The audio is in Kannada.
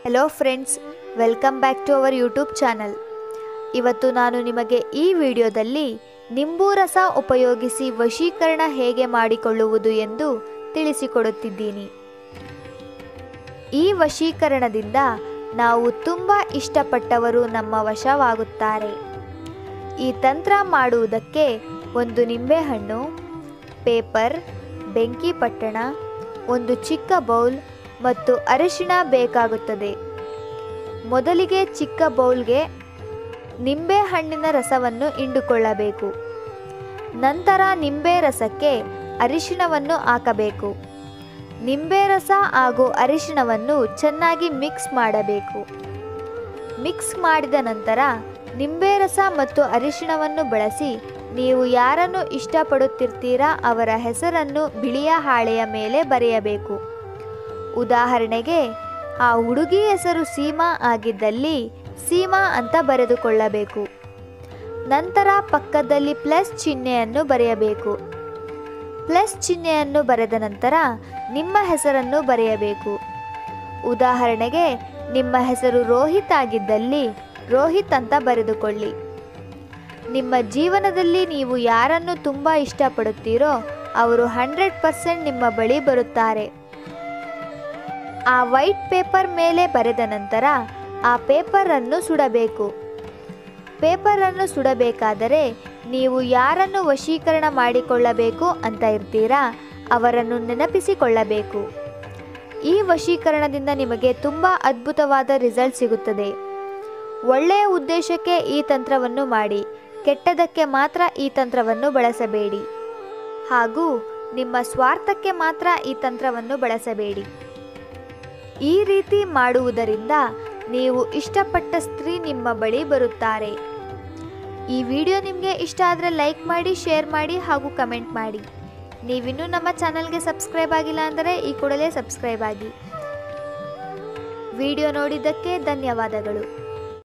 hello friends welcome back to our YouTube channel ಇವತ್ತು ನಾನು ನಿಮಗೆ ಈ ವಿಡಿಯೋದಲ್ಲಿ ನಿಂಬು ರಸ ಉಪಯೋಗಿಸಿ ವಶೀಕರಣ ಹೇಗೆ ಮಾಡಿಕೊಳ್ಳುವುದು ಎಂದು ತಿಳಿಸಿಕೊಡುತ್ತಿದ್ದೀನಿ ಈ ವಶೀಕರಣದಿಂದ ನಾವು ತುಂಬ ಇಷ್ಟಪಟ್ಟವರು ನಮ್ಮ ವಶವಾಗುತ್ತಾರೆ ಈ ತಂತ್ರ ಮಾಡುವುದಕ್ಕೆ ಒಂದು ನಿಂಬೆಹಣ್ಣು ಪೇಪರ್ ಬೆಂಕಿ ಪಟ್ಟಣ ಒಂದು ಚಿಕ್ಕ ಬೌಲ್ ಮತ್ತು ಅರಿಶಿಣ ಬೇಕಾಗುತ್ತದೆ ಮೊದಲಿಗೆ ಚಿಕ್ಕ ಬೌಲ್ಗೆ ನಿಂಬೆ ಹಣ್ಣಿನ ರಸವನ್ನು ಇಂಡುಕೊಳ್ಳಬೇಕು ನಂತರ ನಿಂಬೆ ರಸಕ್ಕೆ ಅರಿಶಿಣವನ್ನು ಹಾಕಬೇಕು ನಿಂಬೆ ರಸ ಹಾಗೂ ಅರಿಶಿಣವನ್ನು ಚೆನ್ನಾಗಿ ಮಿಕ್ಸ್ ಮಾಡಬೇಕು ಮಿಕ್ಸ್ ಮಾಡಿದ ನಂತರ ನಿಂಬೆ ರಸ ಮತ್ತು ಅರಿಶಿಣವನ್ನು ಬಳಸಿ ನೀವು ಯಾರನ್ನು ಇಷ್ಟಪಡುತ್ತಿರ್ತೀರಾ ಅವರ ಹೆಸರನ್ನು ಬಿಳಿಯ ಹಾಳೆಯ ಮೇಲೆ ಬರೆಯಬೇಕು ಉದಾಹರಣೆಗೆ ಆ ಹುಡುಗಿ ಹೆಸರು ಸೀಮಾ ಆಗಿದ್ದಲ್ಲಿ ಸೀಮಾ ಅಂತ ಬರೆದುಕೊಳ್ಳಬೇಕು ನಂತರ ಪಕ್ಕದಲ್ಲಿ ಪ್ಲಸ್ ಚಿಹ್ನೆಯನ್ನು ಬರೆಯಬೇಕು ಪ್ಲಸ್ ಚಿಹ್ನೆಯನ್ನು ಬರೆದ ನಂತರ ನಿಮ್ಮ ಹೆಸರನ್ನು ಬರೆಯಬೇಕು ಉದಾಹರಣೆಗೆ ನಿಮ್ಮ ಹೆಸರು ರೋಹಿತ್ ಆಗಿದ್ದಲ್ಲಿ ರೋಹಿತ್ ಅಂತ ಬರೆದುಕೊಳ್ಳಿ ನಿಮ್ಮ ಜೀವನದಲ್ಲಿ ನೀವು ಯಾರನ್ನು ತುಂಬ ಇಷ್ಟಪಡುತ್ತೀರೋ ಅವರು ಹಂಡ್ರೆಡ್ ಪರ್ಸೆಂಟ್ ನಿಮ್ಮ ಬಳಿ ಬರುತ್ತಾರೆ ಆ ವೈಟ್ ಪೇಪರ್ ಮೇಲೆ ಬರೆದ ನಂತರ ಆ ಪೇಪರನ್ನು ಸುಡಬೇಕು ಪೇಪರನ್ನು ಸುಡಬೇಕಾದರೆ ನೀವು ಯಾರನ್ನು ವಶೀಕರಣ ಮಾಡಿಕೊಳ್ಳಬೇಕು ಅಂತ ಇರ್ತೀರಾ ಅವರನ್ನು ನೆನಪಿಸಿಕೊಳ್ಳಬೇಕು ಈ ವಶೀಕರಣದಿಂದ ನಿಮಗೆ ತುಂಬ ಅದ್ಭುತವಾದ ರಿಸಲ್ಟ್ ಸಿಗುತ್ತದೆ ಒಳ್ಳೆಯ ಉದ್ದೇಶಕ್ಕೆ ಈ ತಂತ್ರವನ್ನು ಮಾಡಿ ಕೆಟ್ಟದಕ್ಕೆ ಮಾತ್ರ ಈ ತಂತ್ರವನ್ನು ಬಳಸಬೇಡಿ ಹಾಗೂ ನಿಮ್ಮ ಸ್ವಾರ್ಥಕ್ಕೆ ಮಾತ್ರ ಈ ತಂತ್ರವನ್ನು ಬಳಸಬೇಡಿ ಈ ರೀತಿ ಮಾಡುವುದರಿಂದ ನೀವು ಇಷ್ಟಪಟ್ಟ ಸ್ತ್ರೀ ನಿಮ್ಮ ಬಳಿ ಬರುತ್ತಾರೆ ಈ ವಿಡಿಯೋ ನಿಮಗೆ ಇಷ್ಟ ಆದರೆ ಲೈಕ್ ಮಾಡಿ ಶೇರ್ ಮಾಡಿ ಹಾಗೂ ಕಮೆಂಟ್ ಮಾಡಿ ನೀವಿನ್ನೂ ನಮ್ಮ ಚಾನಲ್ಗೆ ಸಬ್ಸ್ಕ್ರೈಬ್ ಆಗಿಲ್ಲ ಅಂದರೆ ಈ ಕೂಡಲೇ ಸಬ್ಸ್ಕ್ರೈಬ್ ಆಗಿ ವಿಡಿಯೋ ನೋಡಿದ್ದಕ್ಕೆ ಧನ್ಯವಾದಗಳು